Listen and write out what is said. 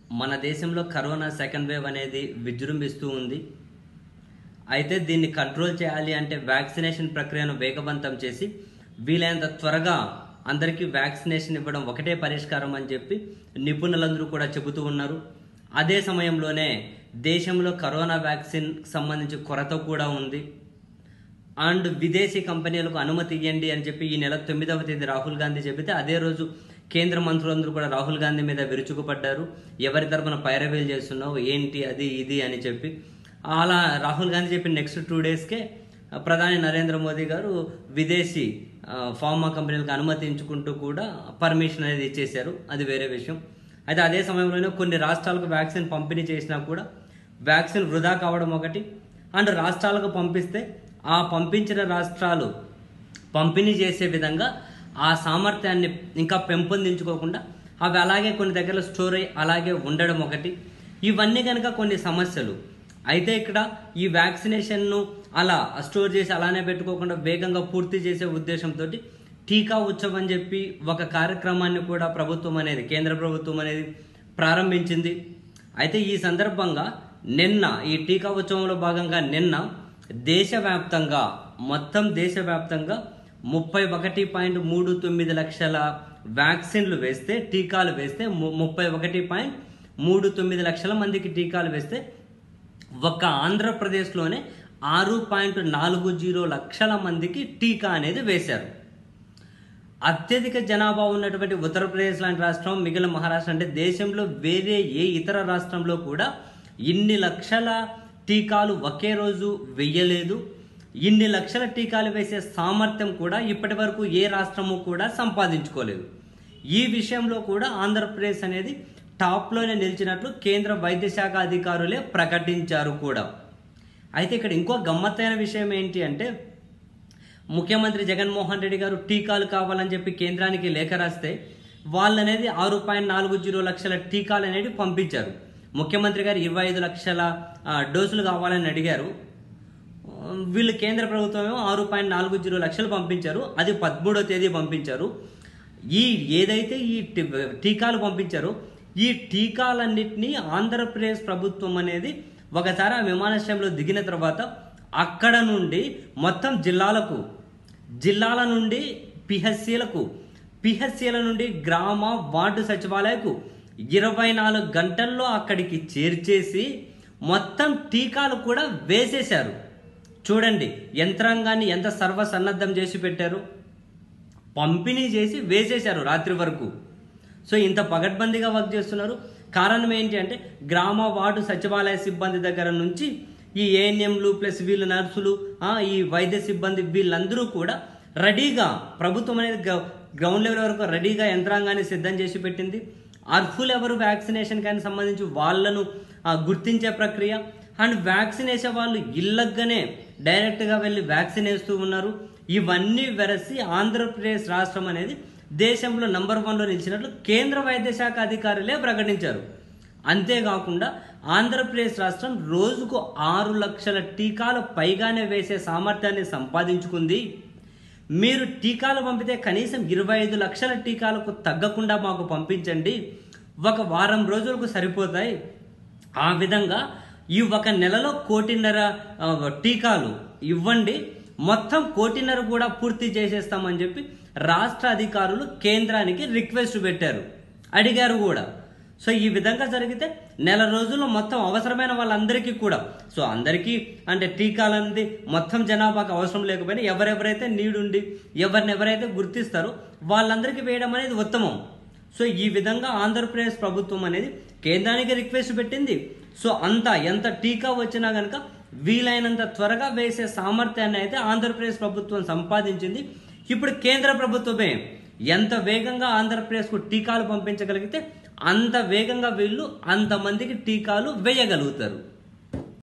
మన దేశంలో corona second wave అనేది విజృంభిస్తూ ఉంది అయితే దీన్ని కంట్రోల్ చేయాలి అంటే వ్యాక్సినేషన్ ప్రక్రియను వేగవంతం చేసి వీలైనంత త్వరగా అందరికీ వ్యాక్సినేషన్ ఇవ్వడం ఒకటే పరిష్కారం అని చెప్పి నిపుణులందరూ కూడా చెబుతూ ఉన్నారు అదే సమయంలోనే దేశంలో కరోనా వ్యాక్సిన్ సంబంధించి కొరత కూడా ఉంది అండ్ విదేశీ కంపెనీలకు అనుమతి ఇవ్వండి అని చెప్పి ఈ నెల తొమ్మిదవ తేదీ రాహుల్ గాంధీ చెబితే అదే రోజు కేంద్ర మంత్రులందరూ కూడా రాహుల్ గాంధీ మీద విరుచుకుపడ్డారు ఎవరి తరపున పైరవీలు చేస్తున్నావు ఏంటి అది ఇది అని చెప్పి అలా రాహుల్ గాంధీ చెప్పిన నెక్స్ట్ టూ డేస్కే ప్రధాని నరేంద్ర మోదీ గారు విదేశీ ఆ, ఫార్మా కంపెనీలకు అనుమతించుకుంటూ కూడా పర్మిషన్ అనేది ఇచ్చేశారు అది వేరే విషయం అయితే అదే సమయంలోనే కొన్ని రాష్ట్రాలకు వ్యాక్సిన్ పంపిణీ చేసినా కూడా వ్యాక్సిన్ వృధా కావడం ఒకటి అండ్ రాష్ట్రాలకు పంపిస్తే ఆ పంపించిన రాష్ట్రాలు పంపిణీ చేసే విధంగా ఆ సామర్థ్యాన్ని ఇంకా పెంపొందించుకోకుండా అవి అలాగే కొన్ని దగ్గర స్టోర్ అయ్యి అలాగే ఉండడం ఒకటి ఇవన్నీ కనుక కొన్ని సమస్యలు అయితే ఇక్కడ ఈ వ్యాక్సినేషన్ను అలా స్టోర్ చేసి అలానే పెట్టుకోకుండా వేగంగా పూర్తి చేసే ఉద్దేశంతో టీకా ఉత్సవం అని చెప్పి ఒక కార్యక్రమాన్ని కూడా ప్రభుత్వం అనేది కేంద్ర ప్రభుత్వం అనేది ప్రారంభించింది అయితే ఈ సందర్భంగా నిన్న ఈ టీకా ఉత్సవంలో భాగంగా నిన్న దేశవ్యాప్తంగా మొత్తం దేశవ్యాప్తంగా ముప్పై ఒకటి పాయింట్ మూడు తొమ్మిది లక్షల వ్యాక్సిన్లు వేస్తే టీకాలు వేస్తే ము- ముప్పై ఒకటి పాయింట్ మూడు తొమ్మిది లక్షల మందికి టీకాలు వేస్తే ఒక్క ఆంధ్రప్రదేశ్లోనే ఆరు పాయింట్ నాలుగు జీరో లక్షల మందికి టీకా అనేది వేశారు అత్యధిక జనాభా ఉన్నటువంటి ఉత్తరప్రదేశ్ లాంటి రాష్ట్రం మిగిలిన మహారాష్ట్ర అంటే దేశంలో వేరే ఏ ఇతర రాష్ట్రంలో కూడా ఇన్ని లక్షల టీకాలు ఒకే రోజు వెయ్యలేదు ఇన్ని లక్షల టీకాలు వేసే సామర్థ్యం కూడా ఇప్పటి వరకు ఏ రాష్ట్రము కూడా సంపాదించుకోలేదు ఈ విషయంలో కూడా ఆంధ్రప్రదేశ్ అనేది టాప్లోనే నిలిచినట్లు కేంద్ర వైద్య శాఖ అధికారులే ప్రకటించారు కూడా అయితే ఇక్కడ ఇంకో గమ్మత్తైన విషయం ఏంటి అంటే ముఖ్యమంత్రి జగన్మోహన్ రెడ్డి గారు టీకాలు కావాలని చెప్పి కేంద్రానికి లేఖ రాస్తే వాళ్ళనేది ఆరు పాయింట్ నాలుగు జీరో లక్షల టీకాలు అనేది పంపించారు ముఖ్యమంత్రి గారు ఇరవై ఐదు లక్షల ఆ, డోసులు కావాలని అడిగారు ఆ, వీళ్ళు కేంద్ర ప్రభుత్వం ఏమో ఆరు పాయింట్ నాలుగు జీరో లక్షలు పంపించారు అది పదమూడో తేదీ పంపించారు ఈ ఏదైతే ఈ టి- టీకాలు పంపించారో ఈ టీకాలన్నింటినీ ఆంధ్రప్రదేశ్ ప్రభుత్వం అనేది ఒకసారి ఆ విమానాశ్రయంలో దిగిన తర్వాత అక్కడ నుండి మొత్తం జిల్లాలకు జిల్లాల నుండి పిహెచ్సిలకు పిహెచ్సిల నుండి గ్రామ వార్డు సచివాలయకు ఇరవై నాలుగు గంటల్లో అక్కడికి చేర్చేసి మొత్తం టీకాలు కూడా వేసేశారు చూడండి యంత్రాంగాన్ని ఎంత సర్వసన్నద్ధం చేసి పెట్టారు పంపిణీ చేసి వేసేశారు రాత్రి వరకు సో ఇంత పగడ్బందీగా వర్క్ చేస్తున్నారు కారణం ఏంటి అంటే గ్రామ వార్డు సచివాలయ సిబ్బంది దగ్గర నుంచి ఈ ఏఎన్ఎంలు ప్లస్ వీళ్ళు నర్సులు ఆ, ఈ వైద్య సిబ్బంది వీళ్ళందరూ కూడా రెడీగా ప్రభుత్వం అనేది గ్రౌ- గ్రౌండ్ లెవెల్ వరకు రెడీగా యంత్రాంగాన్ని సిద్ధం చేసి పెట్టింది అర్హులు ఎవరు వ్యాక్సినేషన్ కానీ సంబంధించి వాళ్ళను ఆ, గుర్తించే ప్రక్రియ అండ్ వ్యాక్సిన్ వేసే వాళ్ళు ఇళ్ళగ్గానే డైరెక్ట్గా వెళ్ళి వ్యాక్సిన్ వేస్తూ ఉన్నారు ఇవన్నీ వెరసి ఆంధ్రప్రదేశ్ రాష్ట్రం అనేది దేశంలో నంబర్ వన్లో నిలిచినట్లు కేంద్ర వైద్య శాఖ అధికారులే ప్రకటించారు అంతేకాకుండా ఆంధ్రప్రదేశ్ రాష్ట్రం రోజుకు ఆరు లక్షల టీకాలు పైగానే వేసే సామర్థ్యాన్ని సంపాదించుకుంది మీరు టీకాలు పంపితే కనీసం ఇరవై ఐదు లక్షల టీకాలకు తగ్గకుండా మాకు పంపించండి ఒక వారం రోజులకు సరిపోతాయి ఆ విధంగా ఈ ఒక నెలలో కోటిన్నర ఆ, టీకాలు ఇవ్వండి మొత్తం కోటిన్నర కూడా పూర్తి చేసేస్తామని చెప్పి రాష్ట్ర అధికారులు కేంద్రానికి రిక్వెస్ట్ పెట్టారు అడిగారు కూడా సో ఈ విధంగా జరిగితే నెల రోజుల్లో మొత్తం అవసరమైన వాళ్ళందరికీ కూడా సో అందరికీ అంటే టీకాలన్నది మొత్తం జనాభాకు అవసరం లేకపోయినా ఎవరెవరైతే నీడుండి ఎవరిని ఎవరైతే గుర్తిస్తారో వాళ్ళందరికీ వేయడం అనేది ఉత్తమం సో ఈ విధంగా ఆంధ్రప్రదేశ్ ప్రభుత్వం అనేది కేంద్రానికి రిక్వెస్ట్ పెట్టింది సో అంత ఎంత టీకా వచ్చినా కనుక వీలైనంత త్వరగా వేసే సామర్థ్యాన్ని అయితే ఆంధ్రప్రదేశ్ ప్రభుత్వం సంపాదించింది ఇప్పుడు కేంద్ర ప్రభుత్వమే ఎంత వేగంగా ఆంధ్రప్రదేశ్కు టీకాలు పంపించగలిగితే అంత వేగంగా వీళ్ళు అంతమందికి టీకాలు వేయగలుగుతారు